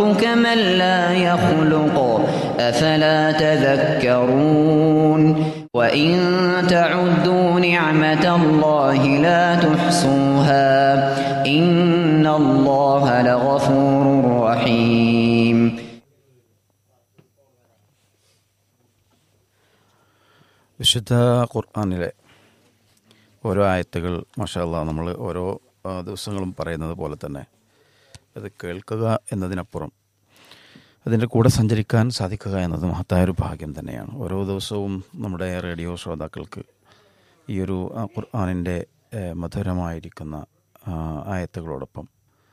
كمن لا يخلق أفلا تذكرون وإن تعدوا نعمة الله لا تحصوها إن الله لغفور رحيم വിശുദ്ധ ഖുർആാനിലെ ഓരോ ആയത്തുകൾ മഷാല്ല നമ്മൾ ഓരോ ആ, ദിവസങ്ങളും പറയുന്നത് പോലെ തന്നെ അത് കേൾക്കുക എന്നതിനപ്പുറം അതിൻ്റെ കൂടെ സഞ്ചരിക്കാൻ സാധിക്കുക എന്നത് മഹത്തായൊരു ഭാഗ്യം തന്നെയാണ് ഓരോ ദിവസവും നമ്മുടെ റേഡിയോ ശ്രോതാക്കൾക്ക് ഈ ഒരു ആ, ഖുർആാനിൻ്റെ ഏ, മധുരമായിരിക്കുന്ന ആ, ആയത്തുകളോടൊപ്പം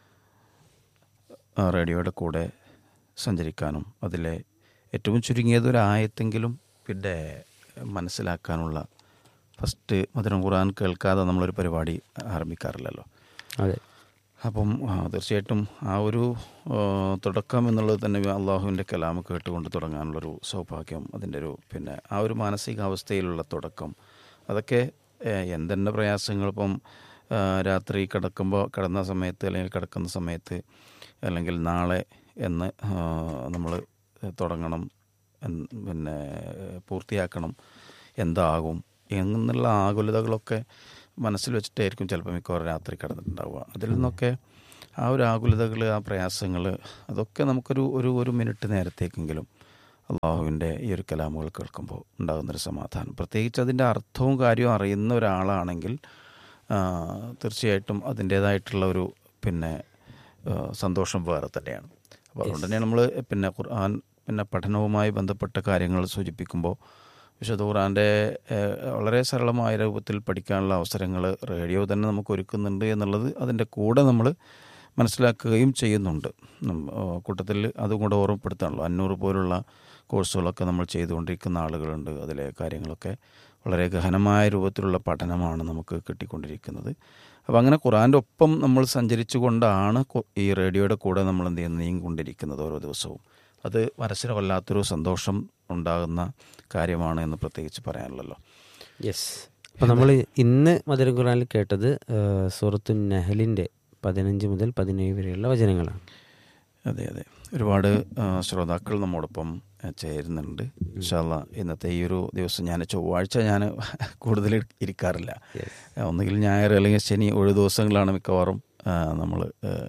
ആ, റേഡിയോയുടെ കൂടെ സഞ്ചരിക്കാനും അതിലെ ഏറ്റവും ചുരുങ്ങിയത് ഒരു ആയത്തെങ്കിലും പിന്നെ മനസ്സിലാക്കാനുള്ള ഫസ്റ്റ് മധുരം ഖുർആൻ കേൾക്കാതെ നമ്മളൊരു പരിപാടി ആരംഭിക്കാറില്ലല്ലോ അതെ അപ്പം ആ, തീർച്ചയായിട്ടും ആ ഒരു ആ, തുടക്കം എന്നുള്ളത് തന്നെ അള്ളാഹുവിൻ്റെ കലാമ് കേട്ടുകൊണ്ട് തുടങ്ങാനുള്ളൊരു സൗഭാഗ്യം അതിൻ്റെ ഒരു പിന്നെ ആ ഒരു മാനസികാവസ്ഥയിലുള്ള തുടക്കം അതൊക്കെ ഏ, എന്തെന്നെ പ്രയാസങ്ങൾ ഇപ്പം ആ, രാത്രി കിടക്കുമ്പോൾ കിടന്ന സമയത്ത് അല്ലെങ്കിൽ കിടക്കുന്ന സമയത്ത് അല്ലെങ്കിൽ നാളെ എന്ന് നമ്മൾ തുടങ്ങണം എന്ന് പിന്നെ പൂർത്തിയാക്കണം എന്താകും എന്നുള്ള ആകുലതകളൊക്കെ മനസ്സിൽ വെച്ചിട്ടായിരിക്കും ചിലപ്പോൾ മിക്കവാറും രാത്രി കിടന്നിട്ടുണ്ടാവുക അതിൽ നിന്നൊക്കെ ആ ഒരു ആകുലതകൾ ആ പ്രയാസങ്ങൾ അതൊക്കെ നമുക്കൊരു ഒരു ഒരു മിനിറ്റ് നേരത്തേക്കെങ്കിലും അള്ളാഹുവിൻ്റെ ഈ ഒരു കലാമുകൾ കേൾക്കുമ്പോൾ ഉണ്ടാകുന്നൊരു സമാധാനം പ്രത്യേകിച്ച് അതിൻ്റെ അർത്ഥവും കാര്യവും അറിയുന്ന ഒരാളാണെങ്കിൽ ആ, തീർച്ചയായിട്ടും അതിൻ്റേതായിട്ടുള്ള ഒരു പിന്നെ ആ, സന്തോഷം വേറെ തന്നെയാണ് അപ്പോൾ അതുകൊണ്ട് തന്നെ നമ്മൾ പിന്നെ ഖുർആൻ പിന്നെ പഠനവുമായി ബന്ധപ്പെട്ട കാര്യങ്ങൾ സൂചിപ്പിക്കുമ്പോൾ വിശുദ്ധ ഖുർആൻ്റെ ഏഹ്, വളരെ സരളമായ രൂപത്തിൽ പഠിക്കാനുള്ള അവസരങ്ങൾ റേഡിയോ തന്നെ നമുക്ക് ഒരുക്കുന്നുണ്ട് എന്നുള്ളത് അതിൻ്റെ കൂടെ നമ്മൾ മനസ്സിലാക്കുകയും ചെയ്യുന്നുണ്ട് ഉം, ആ, കൂട്ടത്തിൽ അതും കൂടെ ഓർമ്മപ്പെടുത്താണല്ലോ അഞ്ഞൂറ് പോലുള്ള കോഴ്സുകളൊക്കെ നമ്മൾ ചെയ്തുകൊണ്ടിരിക്കുന്ന ആളുകളുണ്ട് അതിലെ കാര്യങ്ങളൊക്കെ വളരെ ഗഹനമായ രൂപത്തിലുള്ള പഠനമാണ് നമുക്ക് കിട്ടിക്കൊണ്ടിരിക്കുന്നത് അപ്പോൾ അങ്ങനെ ഖുറാൻ്റെ ഒപ്പം നമ്മൾ സഞ്ചരിച്ചു കൊണ്ടാണ് കൊ- ഈ റേഡിയോയുടെ കൂടെ നമ്മൾ എന്ത് ചെയ്യുന്നത് നീങ്ങിക്കൊണ്ടിരിക്കുന്നത് ഓരോ ദിവസവും അത് മനസ്സിന് വല്ലാത്തൊരു സന്തോഷം ഉണ്ടാകുന്ന കാര്യമാണ് എന്ന് പ്രത്യേകിച്ച് പറയാനുള്ളല്ലോ യെസ് അപ്പോൾ നമ്മൾ ഇന്ന് മധുര ഖുറാനിൽ കേട്ടത് സൂറത്തു നഹലിൻ്റെ പതിനഞ്ച് മുതൽ പതിനേഴ് വരെയുള്ള വചനങ്ങളാണ് അതെ അതെ ഒരുപാട് ആ, ശ്രോതാക്കൾ നമ്മോടൊപ്പം ആ, ചേരുന്നുണ്ട് ഇൻഷാല്ല ഇന്നത്തെ ഈ ഒരു ദിവസം ഞാൻ ചൊവ്വാഴ്ച ഞാൻ കൂടുതൽ ഇരിക്കാറില്ല ഒന്നുകിൽ ഞായർ അല്ലെങ്കിൽ ശനി ഒഴിവ് ദിവസങ്ങളാണ് മിക്കവാറും നമ്മൾ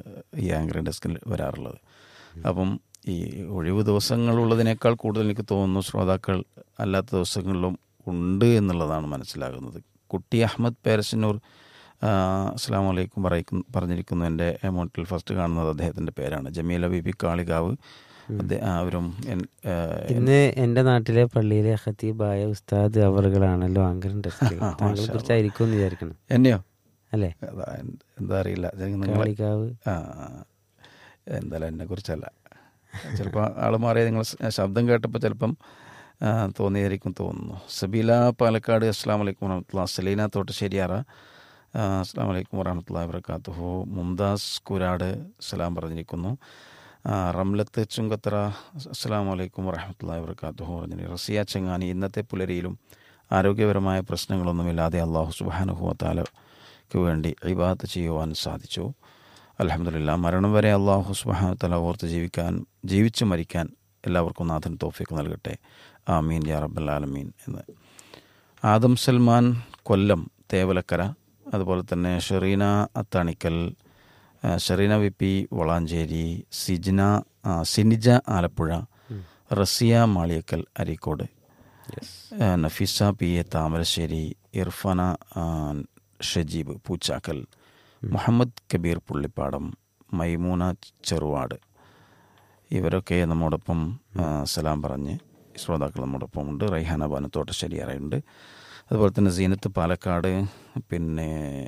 ഈ ആങ്കർ ഡെസ്കിൽ വരാറുള്ളത് അപ്പം ഈ ഒഴിവ് ദിവസങ്ങളുള്ളതിനേക്കാൾ കൂടുതൽ എനിക്ക് തോന്നുന്നു ശ്രോതാക്കൾ അല്ലാത്ത ദിവസങ്ങളിലും ഉണ്ട് എന്നുള്ളതാണ് മനസ്സിലാകുന്നത് കുട്ടി അഹമ്മദ് പേരശന്നൂർ അസ്സാം വലൈക്കും പറയിക്കും പറഞ്ഞിരിക്കുന്നു എൻ്റെ എമൗണ്ടിൽ ഫസ്റ്റ് കാണുന്നത് അദ്ദേഹത്തിൻ്റെ പേരാണ് ജമീല ബിബി കാളികാവ് അദ്ദേഹം അവരും എൻ- ആ, ഇന്ന് എൻ്റെ നാട്ടിലെ പള്ളിയിലെ ഖത്തീബായ ഉസ്താദ് അവറുകളാണല്ലോ ആങ്കറിൻ ടെസ്റ്റിൽ താങ്കളെ കുറിച്ചായിരിക്കും എന്ന് വിചാരിക്കണം എന്നെയോ അല്ലേ അതാ എന്ത്- എന്താ അറിയില്ല ഇത് നിങ്ങളെ കാളികാവ് ആ എന്തായാലും എന്നെ കുറിച്ചല്ല ചിലപ്പോൾ ആൾ മാറിയ നിങ്ങൾ ശബ്ദം കേട്ടപ്പോൾ ചിലപ്പം ആ, തോന്നിയായിരിക്കും തോന്നുന്നു സബീല പാലക്കാട് അസ്സാം വലൈക്കും വറഹമത്തുള്ള സലീന തോട്ടശ്ശേരിയാറ ആ, അസ്സാം വലൈക്കും വറഹമത്തുള്ള വർക്കാത്തുഹു മുംതാസ് കുരാട് സലാം പറഞ്ഞിരിക്കുന്നു ആ, റംലത്ത് ചുങ്കത്തറ അസ്സാം വലൈക്കും വറഹമത്തുള്ള വർക്കാത്തുഹു പറഞ്ഞു റസിയ ചെങ്ങാനി ഇന്നത്തെ പുലരിയിലും ആരോഗ്യപരമായ പ്രശ്നങ്ങളൊന്നുമില്ലാതെ അള്ളാഹു സുബാനുഹുവത്താലയ്ക്ക് വേണ്ടി ഇബാദത്ത് ചെയ്യുവാൻ സാധിച്ചു അലഹമില്ല മരണം വരെ അള്ളാഹു സുബാനത്തല ഓർത്ത് ജീവിക്കാൻ ജീവിച്ചു മരിക്കാൻ എല്ലാവർക്കും നാഥൻ തോഫിക്ക് നൽകട്ടെ ആമീൻ യാ റബ്ബല്ലാലമീൻ എന്ന് ആദം സൽമാൻ കൊല്ലം തേവലക്കര അതുപോലെ തന്നെ ഷെറീന അത്താണിക്കൽ ആ, ഷെറീന വി പി വളാഞ്ചേരി സിജ്ന ആ, സിനിജ ആലപ്പുഴ റസിയ മാളിയക്കൽ അരീക്കോട് ആ, നഫീസ പി എ താമരശ്ശേരി ഇർഫാന ആ, ഷജീബ് പൂച്ചാക്കൽ മുഹമ്മദ് കബീർ പുള്ളിപ്പാടം മൈമൂന ചെറുവാട് ഇവരൊക്കെ നമ്മോടൊപ്പം ആ, സലാം പറഞ്ഞ് ശ്രോതാക്കൾ നമ്മോടൊപ്പം ഉണ്ട് റൈഹാന ബാനത്തോട്ടശ്ശേരി അറിയുണ്ട് അതുപോലെ തന്നെ സീനത്ത് പാലക്കാട് പിന്നെ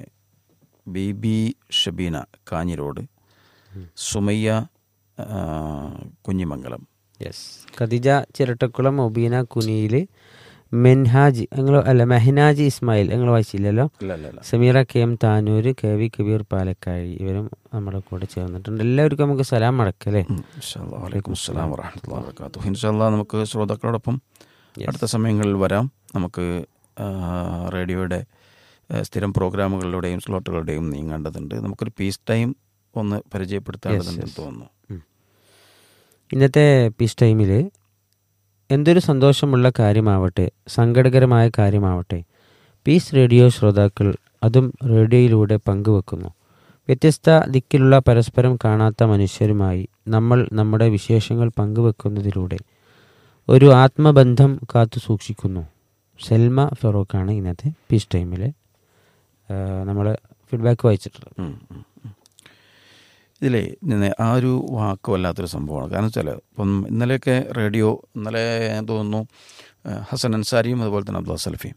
ബി ബി ഷബീന കാഞ്ഞിരോട് സുമയ്യ ആ, കുഞ്ഞിമംഗലം യെസ് ഖദിജ ചിരട്ടക്കുളം ഒബീന കുനിയിൽ മെൻഹാജ് നിങ്ങൾ അല്ല മെഹനാജ് ഇസ്മായിൽ നിങ്ങൾ വായിച്ചില്ലല്ലോ ഇല്ല ഇല്ല ഇല്ല Sameera K M Tanur K V Kabeer Palakkazhi ഇവരും നമ്മുടെ കൂടെ ചേർന്നിട്ടുണ്ട് എല്ലാവർക്കും നമുക്ക് സലാം മടക്കല്ലേ ഇൻഷാല്ലാ. വലൈക്കും അസ്സലാം വറഹ്മത്തുള്ളാഹി വബറകാതുഹു. ഇൻഷാല്ലാ നമുക്ക് ശ്രോതാക്കളോടൊപ്പം അടുത്ത സമയങ്ങളിൽ വരാം നമുക്ക് ആ, റേഡിയോയുടെ ആ, സ്ഥിരം പ്രോഗ്രാമുകളിലൂടെയും സ്ലോട്ടുകളുടെയും നീങ്ങേണ്ടതുണ്ട് നമുക്കൊരു പീസ് ടൈം ഒന്ന് പരിചയപ്പെടുത്തേണ്ടതുണ്ടെന്ന് തോന്നുന്നു ഇന്നത്തെ പീസ് ടൈമിൽ എന്തൊരു സന്തോഷമുള്ള കാര്യമാവട്ടെ സങ്കടകരമായ കാര്യമാവട്ടെ പീസ് റേഡിയോ ശ്രോതാക്കൾ അതും റേഡിയോയിലൂടെ പങ്കുവെക്കുന്നു വ്യത്യസ്ത ദിക്കിലുള്ള പരസ്പരം കാണാത്ത മനുഷ്യരുമായി നമ്മൾ നമ്മുടെ വിശേഷങ്ങൾ പങ്കുവെക്കുന്നതിലൂടെ ഒരു ആത്മബന്ധം കാത്തു സൂക്ഷിക്കുന്നു സെൽമ ഫെറോക്കാണ് ഇന്നത്തെ പീസ് ടൈമിൽ നമ്മൾ ഫീഡ്ബാക്ക് വായിച്ചിട്ടുള്ളത് ഉം, ഉം, ഉം. ഇതിലേ ഇന്ന് ആ ഒരു വാക്ക് വല്ലാത്തൊരു സംഭവമാണ് കാരണം വെച്ചാൽ ഇപ്പം ഇന്നലെയൊക്കെ റേഡിയോ ഇന്നലെ ഞാൻ തോന്നുന്നു ആ, ഹസൻ അൻസാരിയും അതുപോലെ തന്നെ അബ്ദുൽ സൽഫിയും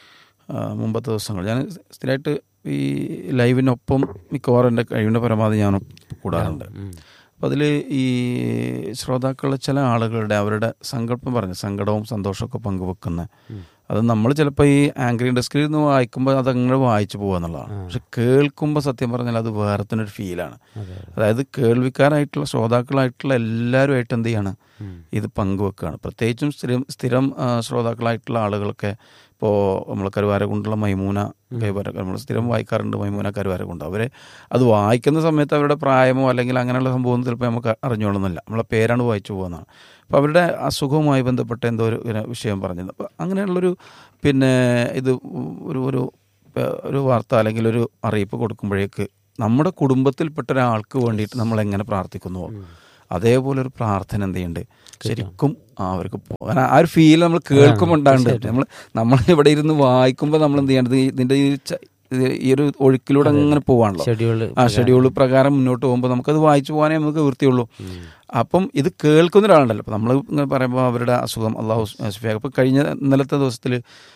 ആ, മുമ്പത്തെ ദിവസങ്ങൾ ഞാൻ സ്ഥിരമായിട്ട് ഈ ലൈവിനൊപ്പം മിക്കവാറും എൻ്റെ കഴിവിൻ്റെ പരമാവധി ഞാൻ കൂടാറുണ്ട് അപ്പം അതിൽ ഈ ശ്രോതാക്കളിലെ ചില ആളുകളുടെ അവരുടെ സങ്കല്പം പറഞ്ഞ് സങ്കടവും സന്തോഷമൊക്കെ പങ്കുവെക്കുന്ന അത് നമ്മൾ ചിലപ്പോൾ ഈ ആങ്കറിംഗ് ഡെസ്കിൽ നിന്ന് വായിക്കുമ്പോൾ അതങ്ങനെ വായിച്ചു പോകുക എന്നുള്ളതാണ് പക്ഷെ കേൾക്കുമ്പോൾ സത്യം പറഞ്ഞാൽ അത് വേറെ തന്നെ ഒരു ഫീലാണ് അതായത് കേൾവിക്കാരായിട്ടുള്ള ശ്രോതാക്കളായിട്ടുള്ള എല്ലാവരുമായിട്ട് എന്ത് ചെയ്യാണ് ഇത് പങ്കുവെക്കുകയാണ് പ്രത്യേകിച്ചും സ്ഥിരം സ്ഥിരം ആ, ശ്രോതാക്കളായിട്ടുള്ള ആളുകളൊക്കെ ഇപ്പോൾ നമ്മൾ കരുവാരകുണ്ടുള്ള മൈമൂന കൈവാര നമ്മൾ സ്ഥിരം വായിക്കാറുണ്ട് മൈമൂന കരുവാരകുണ്ട് അവരെ അത് വായിക്കുന്ന സമയത്ത് അവരുടെ പ്രായമോ അല്ലെങ്കിൽ അങ്ങനെയുള്ള സംഭവം ചിലപ്പോൾ നമുക്ക് അറിഞ്ഞോളുന്നില്ല നമ്മളെ പേരാണ് വായിച്ചു പോകുന്നതാണ് അപ്പോൾ അവരുടെ അസുഖവുമായി ബന്ധപ്പെട്ട എന്തോ ഒരു ഇങ്ങനെ വിഷയം പറഞ്ഞത് അപ്പോൾ അങ്ങനെയുള്ളൊരു പിന്നെ ഇത് ഒരു ഒരു ഏഹ്, ഒരു വാർത്ത അല്ലെങ്കിൽ ഒരു അറിയിപ്പ് കൊടുക്കുമ്പോഴേക്ക് നമ്മുടെ കുടുംബത്തിൽപ്പെട്ട ഒരാൾക്ക് വേണ്ടിയിട്ട് നമ്മൾ എങ്ങനെ പ്രാർത്ഥിക്കുന്നുവോ അതേപോലെ ഒരു പ്രാർത്ഥന എന്ത് ചെയ്യുന്നുണ്ട് ശരിക്കും അവർക്ക് പോ- കാരണം ആ ഒരു ഫീൽ നമ്മൾ കേൾക്കുമ്പോൾ ഉണ്ടാകുന്നുണ്ട് നമ്മൾ നമ്മൾ ഇവിടെ ഇരുന്ന് വായിക്കുമ്പോൾ നമ്മൾ എന്ത് ചെയ്യേണ്ടത് ഇതിന്റെ ഈ ച- ഇത് ഈ ഒരു ഒഴുക്കിലൂടെ അങ്ങനെ പോവാണല്ലോ ഷെഡ്യൂൾ ആ ഷെഡ്യൂൾ പ്രകാരം മുന്നോട്ട് പോകുമ്പോൾ നമുക്കത് വായിച്ചു പോകാനേ നമുക്ക് വൃത്തിയുള്ളൂ അപ്പം ഇത് കേൾക്കുന്ന ഒരാളുണ്ടല്ലോ അപ്പം നമ്മൾ ഇങ്ങനെ പറയുമ്പോൾ അവരുടെ അസുഖം അള്ളാഹു സുഫിയാക്ക് അപ്പോൾ കഴിഞ്ഞ ഇന്നലത്തെ ദിവസത്തിൽ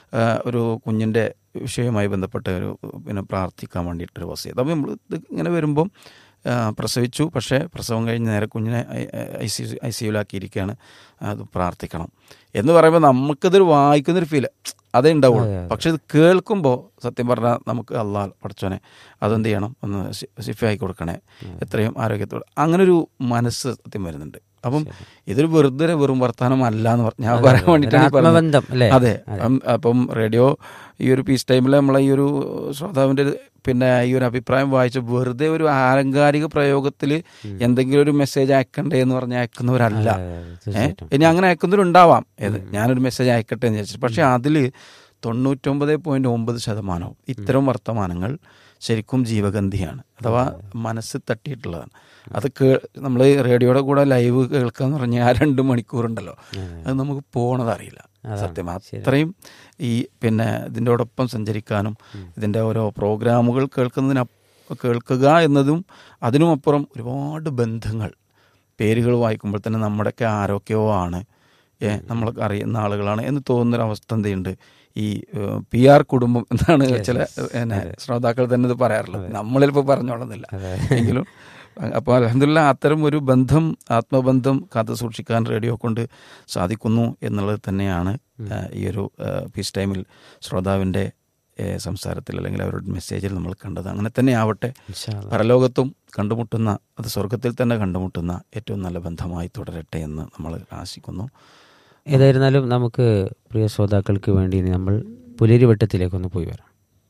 ഒരു കുഞ്ഞിൻ്റെ വിഷയവുമായി ബന്ധപ്പെട്ട് ഒരു പിന്നെ പ്രാർത്ഥിക്കാൻ വേണ്ടിയിട്ടൊരു വസ്തുത അപ്പം നമ്മൾ ഇത് ഇങ്ങനെ വരുമ്പം ആ, പ്രസവിച്ചു പക്ഷേ പ്രസവം കഴിഞ്ഞ് നേരെ കുഞ്ഞിനെ ഐ സി ഐ സി യുലാക്കിയിരിക്കുകയാണ് അത് പ്രാർത്ഥിക്കണം എന്ന് പറയുമ്പോൾ നമുക്കിതൊരു വായിക്കുന്നൊരു ഫീൽ അതേ ഉണ്ടാവുള്ളൂ പക്ഷെ ഇത് കേൾക്കുമ്പോൾ സത്യം പറഞ്ഞാൽ നമുക്ക് അള്ളാഹ് പഠിച്ചോനെ അതെന്ത് ചെയ്യണം ഒന്ന് സിഫായി കൊടുക്കണേ എത്രയും ആരോഗ്യത്തോടെ അങ്ങനെ ഒരു മനസ്സ് സത്യം വരുന്നുണ്ട് അപ്പം ഇതൊരു വെറുതെ വെറും വർത്തമാനം അല്ല എന്ന് പറഞ്ഞ ഞാൻ പറയാൻ വേണ്ടിയിട്ടാണ് ഈ പറഞ്ഞത്. ആത്മബന്ധം അല്ലേ അതെ അപ്പം അപ്പം റേഡിയോ ഈ ഒരു പീസ് ടൈമിൽ നമ്മളെ ഈ ഒരു ശ്രോതാവിൻ്റെ പിന്നെ ഈ ഒരു അഭിപ്രായം വായിച്ച് വെറുതെ ഒരു ആലങ്കാരിക പ്രയോഗത്തിൽ എന്തെങ്കിലും ഒരു മെസ്സേജ് അയക്കണ്ടേ എന്ന് പറഞ്ഞ് അയക്കുന്നവരല്ല ഏഹ് ഇനി അങ്ങനെ അയക്കുന്നവരുണ്ടാവാം ഏത് ഞാനൊരു മെസ്സേജ് അയക്കട്ടെ എന്ന് വിചാരിച്ചു പക്ഷെ അതിൽ തൊണ്ണൂറ്റൊമ്പത് പോയിന്റ് ഒമ്പത് ശതമാനവും ഇത്തരം വർത്തമാനങ്ങൾ ശരിക്കും ജീവഗന്ധിയാണ് അഥവാ മനസ്സ് തട്ടിയിട്ടുള്ളതാണ് അത് കേ നമ്മൾ റേഡിയോയുടെ കൂടെ ലൈവ് കേൾക്കുക എന്ന് പറഞ്ഞാൽ ആ രണ്ട് മണിക്കൂറുണ്ടല്ലോ അത് നമുക്ക് പോണതറിയില്ല സത്യം അത്രയും ഈ പിന്നെ ഇതിൻ്റെയോടൊപ്പം സഞ്ചരിക്കാനും ഇതിൻ്റെ ഓരോ പ്രോഗ്രാമുകൾ കേൾക്കുന്നതിന് കേൾക്കുക എന്നതും അതിനുമപ്പുറം ഒരുപാട് ബന്ധങ്ങൾ പേരുകൾ വായിക്കുമ്പോൾ തന്നെ നമ്മുടെയൊക്കെ ആരൊക്കെയോ ആണ് ഏ നമ്മളൊക്കെ അറിയുന്ന ആളുകളാണ് എന്ന് തോന്നുന്നൊരവസ്ഥ എന്തുണ്ട് ഈ പി ആർ കുടുംബം എന്നാണ് ചില പിന്നെ ശ്രോതാക്കൾ തന്നെ ഇത് പറയാറുള്ളത് നമ്മളിപ്പോൾ പറഞ്ഞോളുന്നില്ല എങ്കിലും അപ്പോൾ അലഹമില്ല അത്തരം ഒരു ബന്ധം ആത്മബന്ധം കാത്തു സൂക്ഷിക്കാൻ റേഡിയോ കൊണ്ട് സാധിക്കുന്നു എന്നുള്ളത് തന്നെയാണ് ആ, ഈ ഒരു പീസ് ടൈമിൽ ശ്രോതാവിൻ്റെ ഏ, സംസാരത്തിൽ അല്ലെങ്കിൽ അവരുടെ മെസ്സേജിൽ നമ്മൾ കണ്ടത് അങ്ങനെ തന്നെ ആവട്ടെ പരലോകത്തും കണ്ടുമുട്ടുന്ന അത് സ്വർഗത്തിൽ തന്നെ കണ്ടുമുട്ടുന്ന ഏറ്റവും നല്ല ബന്ധമായി തുടരട്ടെ എന്ന് നമ്മൾ ആശിക്കുന്നു ഏതായിരുന്നാലും നമുക്ക് പ്രിയ ശ്രോതാക്കൾക്ക് വേണ്ടി ഇനി നമ്മൾ പുലരിവട്ടത്തിലേക്കൊന്ന് പോയി വരാം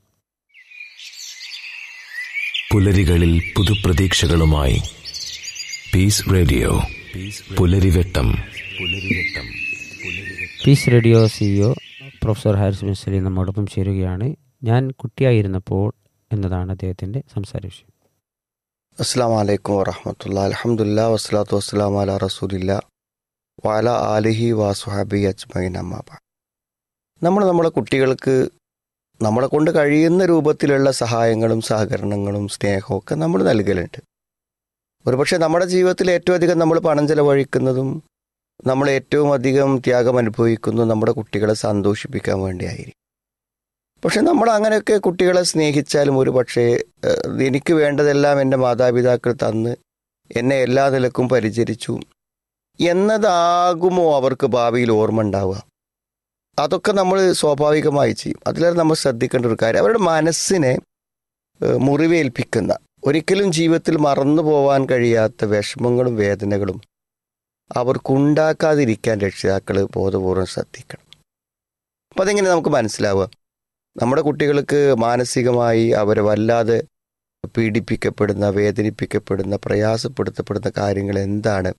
പുലരികളിൽ പുതുപ്രതീക്ഷകളുമായി piece radio Pularivettam Pularivettam peace radio CEO professor Haris Misli നമ്മോടൊപ്പം ചേരുകയാണ് ഞാൻ കുട്ടിയായിരുന്നപ്പോൾ എന്നതാണ് അദ്ദേഹത്തിൻ്റെ സംസാര വിഷയം അസ്സാം വലൈക്കും വറഹമത്തുള്ള അലഹമുല്ല വസ്സലാത്തു വസ്സലാം അല റസൂലില്ല വാല ആലിഹി വാസുഹാബി അജ്മൈൻ അമ്മാബ നമ്മൾ നമ്മളെ കുട്ടികൾക്ക് നമ്മളെ കൊണ്ട് കഴിയുന്ന രൂപത്തിലുള്ള സഹായങ്ങളും സഹകരണങ്ങളും സ്നേഹവും ഒക്കെ നമ്മൾ നൽകലുണ്ട് ഒരുപക്ഷെ നമ്മുടെ ജീവിതത്തിൽ ഏറ്റവും അധികം നമ്മൾ പണം ചെലവഴിക്കുന്നതും നമ്മൾ ഏറ്റവും അധികം ത്യാഗം അനുഭവിക്കുന്നതും നമ്മുടെ കുട്ടികളെ സന്തോഷിപ്പിക്കാൻ വേണ്ടിയായിരിക്കും പക്ഷെ നമ്മൾ അങ്ങനെയൊക്കെ കുട്ടികളെ സ്നേഹിച്ചാലും ഒരു പക്ഷേ ഏഹ്, എനിക്ക് വേണ്ടതെല്ലാം എൻ്റെ മാതാപിതാക്കൾ തന്ന് എന്നെ എല്ലാ നിലക്കും പരിചരിച്ചു എന്നതാകുമോ അവർക്ക് ഭാവിയിൽ ഓർമ്മ ഉണ്ടാവുക അതൊക്കെ നമ്മൾ സ്വാഭാവികമായി ചെയ്യും അതിലേറെ നമ്മൾ ശ്രദ്ധിക്കേണ്ട ഒരു കാര്യം അവരുടെ മനസ്സിനെ ഏഹ്, മുറിവേൽപ്പിക്കുന്ന ഒരിക്കലും ജീവിതത്തിൽ മറന്നു പോവാൻ കഴിയാത്ത വിഷമങ്ങളും വേദനകളും അവർക്കുണ്ടാക്കാതിരിക്കാൻ രക്ഷിതാക്കൾ ബോധപൂർവം ശ്രദ്ധിക്കണം അപ്പം അതെങ്ങനെ നമുക്ക് മനസ്സിലാവുക നമ്മുടെ കുട്ടികൾക്ക് മാനസികമായി അവരെ വല്ലാതെ പീഡിപ്പിക്കപ്പെടുന്ന വേദനിപ്പിക്കപ്പെടുന്ന പ്രയാസപ്പെടുത്തപ്പെടുന്ന കാര്യങ്ങൾ എന്താണ്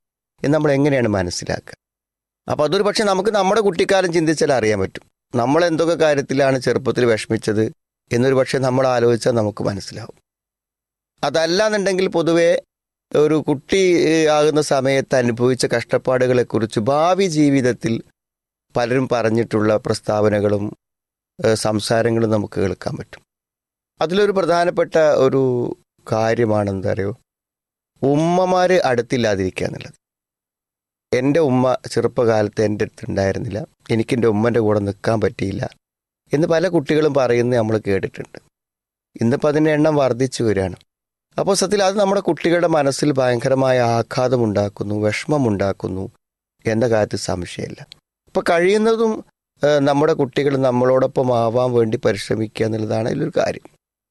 എന്ന് നമ്മൾ എങ്ങനെയാണ് മനസ്സിലാക്കുക അപ്പോൾ അതൊരു പക്ഷേ നമുക്ക് നമ്മുടെ കുട്ടിക്കാലം ചിന്തിച്ചാൽ അറിയാൻ പറ്റും നമ്മൾ എന്തൊക്കെ കാര്യത്തിലാണ് ചെറുപ്പത്തിൽ വിഷമിച്ചത് എന്നൊരു പക്ഷേ നമ്മൾ ആലോചിച്ചാൽ നമുക്ക് മനസ്സിലാവും അതല്ല എന്നുണ്ടെങ്കിൽ പൊതുവേ ഒരു കുട്ടി ഏഹ്, ആകുന്ന സമയത്ത് അനുഭവിച്ച കഷ്ടപ്പാടുകളെക്കുറിച്ച് ഭാവി ജീവിതത്തിൽ പലരും പറഞ്ഞിട്ടുള്ള പ്രസ്താവനകളും ഏഹ്, സംസാരങ്ങളും നമുക്ക് കേൾക്കാൻ പറ്റും അതിലൊരു പ്രധാനപ്പെട്ട ഒരു കാര്യമാണ് എന്താ പറയുക ഉമ്മമാര് അടുത്തില്ലാതിരിക്കുക എന്നുള്ളത് എൻ്റെ ഉമ്മ ചെറുപ്പകാലത്ത് എൻ്റെ അടുത്ത് ഉണ്ടായിരുന്നില്ല എനിക്ക് എൻ്റെ ഉമ്മൻ്റെ കൂടെ നിൽക്കാൻ പറ്റിയില്ല എന്ന് പല കുട്ടികളും പറയുന്നത് നമ്മൾ കേട്ടിട്ടുണ്ട് ഇന്നിപ്പോൾ അതിൻ്റെ എണ്ണം വർദ്ധിച്ചു വരികയാണ് അപ്പോൾ സത്യത്തിൽ അത് നമ്മുടെ കുട്ടികളുടെ മനസ്സിൽ ഭയങ്കരമായ ആഘാതമുണ്ടാക്കുന്നു വിഷമമുണ്ടാക്കുന്നു എന്ന കാര്യത്തിൽ സംശയമില്ല അപ്പോൾ കഴിയുന്നതും ഏഹ്, നമ്മുടെ കുട്ടികൾ നമ്മളോടൊപ്പം ആവാൻ വേണ്ടി പരിശ്രമിക്കുക എന്നുള്ളതാണ് ഇതിലൊരു കാര്യം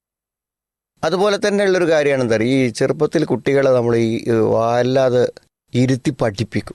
അതുപോലെ തന്നെ ഉള്ളൊരു കാര്യമാണ് എന്താ പറയുക ഈ ചെറുപ്പത്തിൽ കുട്ടികളെ നമ്മൾ ഈ ഏഹ്, വല്ലാതെ ഇരുത്തി പഠിപ്പിക്കും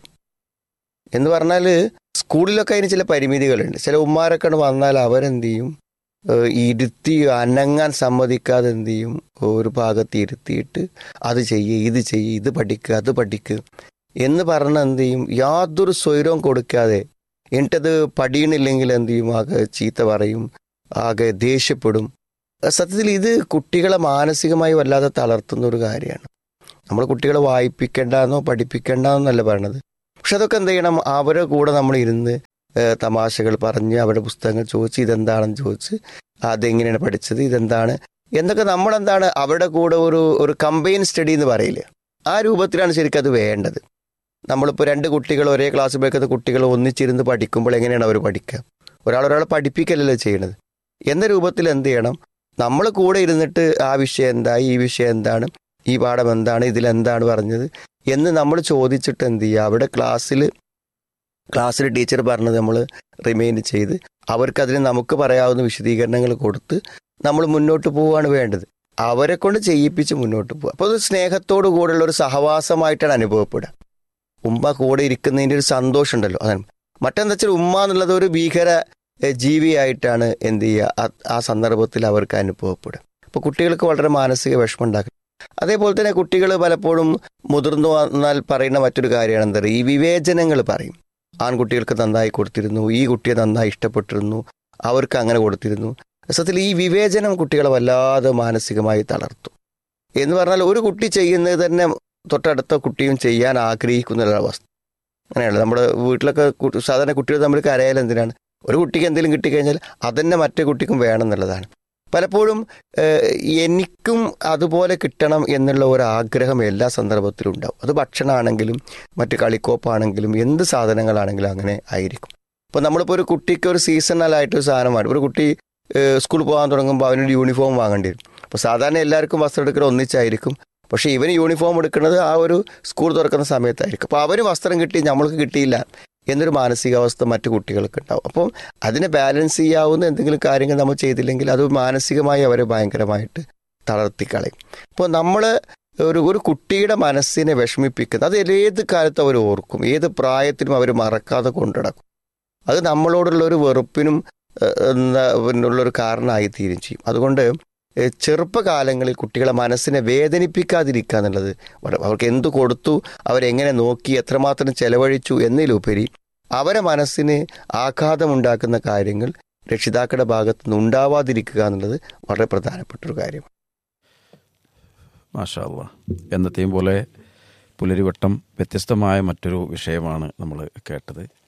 എന്ന് പറഞ്ഞാൽ സ്കൂളിലൊക്കെ അതിന് ചില പരിമിതികളുണ്ട് ചില ഉമ്മാരൊക്കെ വന്നാൽ അവരെന്ത് ചെയ്യും ഏഹ്, ഇരുത്തി അനങ്ങാൻ സമ്മതിക്കാതെ എന്ത് ചെയ്യും ഒരു ഭാഗത്ത് ഇരുത്തിയിട്ട് അത് ചെയ്യ് ഇത് ചെയ്യ് ഇത് പഠിക്കുക അത് പഠിക്കുക എന്ന് പറഞ്ഞ എന്ത് ചെയ്യും യാതൊരു സ്വൈരവും കൊടുക്കാതെ എന്നിട്ടത് പഠിയണില്ലെങ്കിൽ എന്ത് ചെയ്യും ആകെ ചീത്ത പറയും ആകെ ദേഷ്യപ്പെടും സത്യത്തിൽ ഇത് കുട്ടികളെ മാനസികമായി വല്ലാതെ തളർത്തുന്ന ഒരു കാര്യമാണ് നമ്മൾ കുട്ടികളെ വായിപ്പിക്കേണ്ടെന്നോ പഠിപ്പിക്കേണ്ടെന്നല്ല പറയണത് പക്ഷെ അതൊക്കെ എന്ത് ചെയ്യണം അവരുടെ കൂടെ നമ്മൾ ഇരുന്ന് ഏഹ്, തമാശകൾ പറഞ്ഞ് അവരുടെ പുസ്തകങ്ങൾ ചോദിച്ച് ഇതെന്താണെന്ന് ചോദിച്ച് അതെങ്ങനെയാണ് പഠിച്ചത് ഇതെന്താണ് എന്നൊക്കെ നമ്മളെന്താണ് അവരുടെ കൂടെ ഒരു ഒരു കമ്പൈൻ സ്റ്റഡി എന്ന് പറയില്ലേ ആ രൂപത്തിലാണ് ശരിക്കും അത് വേണ്ടത് നമ്മളിപ്പോൾ രണ്ട് കുട്ടികൾ ഒരേ ക്ലാസ്സിൽ പഠിക്കുന്ന കുട്ടികൾ ഒന്നിച്ചിരുന്ന് പഠിക്കുമ്പോൾ എങ്ങനെയാണ് അവർ പഠിക്കുക ഒരാൾ ഒരാളെ പഠിപ്പിക്കലല്ലോ ചെയ്യണത് എന്ന രൂപത്തിൽ എന്ത് ചെയ്യണം നമ്മൾ കൂടെ ഇരുന്നിട്ട് ആ വിഷയം എന്താ ഈ വിഷയം എന്താണ് ഈ പാഠം എന്താണ് ഇതിലെന്താണ് പറഞ്ഞത് എന്ന് നമ്മൾ ചോദിച്ചിട്ട് എന്ത് ചെയ്യുക അവിടെ ക്ലാസ്സിൽ ക്ലാസ്സിൽ ടീച്ചർ പറഞ്ഞത് നമ്മൾ റിമൈൻഡ് ചെയ്ത് അവർക്കതിന് നമുക്ക് പറയാവുന്ന വിശദീകരണങ്ങൾ കൊടുത്ത് നമ്മൾ മുന്നോട്ട് പോവുകയാണ് വേണ്ടത് അവരെ കൊണ്ട് ചെയ്യിപ്പിച്ച് മുന്നോട്ട് പോകുക അപ്പോൾ അത് സ്നേഹത്തോടു കൂടെയുള്ള ഒരു സഹവാസമായിട്ടാണ് അനുഭവപ്പെടുക ഉമ്മ കൂടെ ഇരിക്കുന്നതിൻ്റെ ഒരു സന്തോഷം ഉണ്ടല്ലോ അതാണ് മറ്റെന്താ വെച്ചാൽ ഉമ്മ എന്നുള്ളത് ഒരു ഭീകര എഹ്, ജീവിയായിട്ടാണ് എന്ത് ചെയ്യുക ആ- ആ സന്ദർഭത്തിൽ അവർക്ക് അനുഭവപ്പെടുക അപ്പോൾ കുട്ടികൾക്ക് വളരെ മാനസിക വിഷമം ഉണ്ടാക്കും അതേപോലെ തന്നെ കുട്ടികൾ പലപ്പോഴും മുതിർന്നു വന്നാൽ പറയുന്ന മറ്റൊരു കാര്യമാണ് എന്താ പറയുക ഈ വിവേചനങ്ങൾ പറയും ആൺകുട്ടികൾക്ക് നന്നായി കൊടുത്തിരുന്നു ഈ കുട്ടിയെ നന്നായി ഇഷ്ടപ്പെട്ടിരുന്നു അവർക്ക് അങ്ങനെ കൊടുത്തിരുന്നു സത്യത്തിൽ ഈ വിവേചനം കുട്ടികളെ വല്ലാതെ മാനസികമായി തളർത്തും എന്ന് പറഞ്ഞാൽ ഒരു കുട്ടി ചെയ്യുന്നത് തന്നെ തൊട്ടടുത്ത കുട്ടിയും ചെയ്യാൻ ആഗ്രഹിക്കുന്ന ഒരവസ്ഥ അങ്ങനെയല്ല നമ്മുടെ വീട്ടിലൊക്കെ കു- സാധാരണ കുട്ടികൾ തമ്മിൽ കരയാൽ എന്തിനാണ് ഒരു കുട്ടിക്ക് എന്തെങ്കിലും കിട്ടിക്കഴിഞ്ഞാൽ അതന്നെ മറ്റേ കുട്ടിക്കും വേണം എന്നുള്ളതാണ് പലപ്പോഴും ഏഹ്, എനിക്കും അതുപോലെ കിട്ടണം എന്നുള്ള ഒരു ആഗ്രഹം എല്ലാ സന്ദർഭത്തിലും ഉണ്ടാവും അത് ഭക്ഷണമാണെങ്കിലും മറ്റ് കളിക്കോപ്പാണെങ്കിലും എന്ത് സാധനങ്ങളാണെങ്കിലും അങ്ങനെ ആയിരിക്കും ഇപ്പോൾ നമ്മളിപ്പോൾ ഒരു കുട്ടിക്ക് ഒരു സീസണലായിട്ട് ഒരു സാധനമാണ് ഒരു കുട്ടി ഏഹ്, സ്കൂളിൽ പോകാൻ തുടങ്ങുമ്പോൾ അവനൊരു യൂണിഫോം വാങ്ങേണ്ടി വരും അപ്പോൾ സാധാരണ എല്ലാവർക്കും വസ്ത്രം എടുക്കൽ ഒന്നിച്ചായിരിക്കും പക്ഷേ ഇവന് യൂണിഫോം എടുക്കുന്നത് ആ ഒരു സ്കൂൾ തുറക്കുന്ന സമയത്തായിരിക്കും അപ്പോൾ അവന് വസ്ത്രം കിട്ടി നമ്മൾക്ക് കിട്ടിയില്ല എന്നൊരു മാനസികാവസ്ഥ മറ്റു കുട്ടികൾക്ക് ഉണ്ടാവും അപ്പം അതിനെ ബാലൻസ് ചെയ്യാവുന്ന എന്തെങ്കിലും കാര്യങ്ങൾ നമ്മൾ ചെയ്തില്ലെങ്കിൽ അത് മാനസികമായി അവരെ ഭയങ്കരമായിട്ട് തളർത്തിക്കളയും അപ്പോൾ നമ്മൾ ഒരു ഒരു കുട്ടിയുടെ മനസ്സിനെ വിഷമിപ്പിക്കുന്നത് അത് ഏത് കാലത്ത് അവർ ഓർക്കും ഏത് പ്രായത്തിലും അവർ മറക്കാതെ കൊണ്ടുനടക്കും അത് നമ്മളോടുള്ള ഒരു വെറുപ്പിനും ഏഹ്, എന്താ പിന്നുള്ളൊരു കാരണമായി തീരും ചെയ്യും അതുകൊണ്ട് ഏഹ്, ചെറുപ്പകാലങ്ങളിൽ കുട്ടികളെ മനസ്സിനെ വേദനിപ്പിക്കാതിരിക്കുക എന്നുള്ളത് വളരെ- അവർക്ക് എന്ത് കൊടുത്തു അവരെങ്ങനെ നോക്കി എത്രമാത്രം ചെലവഴിച്ചു എന്നതിലുപരി അവരെ മനസ്സിന് ആഘാതമുണ്ടാക്കുന്ന കാര്യങ്ങൾ രക്ഷിതാക്കളുടെ ഭാഗത്തു നിന്ന് ഉണ്ടാവാതിരിക്കുക എന്നുള്ളത് വളരെ പ്രധാനപ്പെട്ട ഒരു കാര്യമാണ് മാഷാ അല്ലാ എന്നത്തെയും പോലെ പുലരിവട്ടം വ്യത്യസ്തമായ മറ്റൊരു വിഷയമാണ് നമ്മൾ കേട്ടത്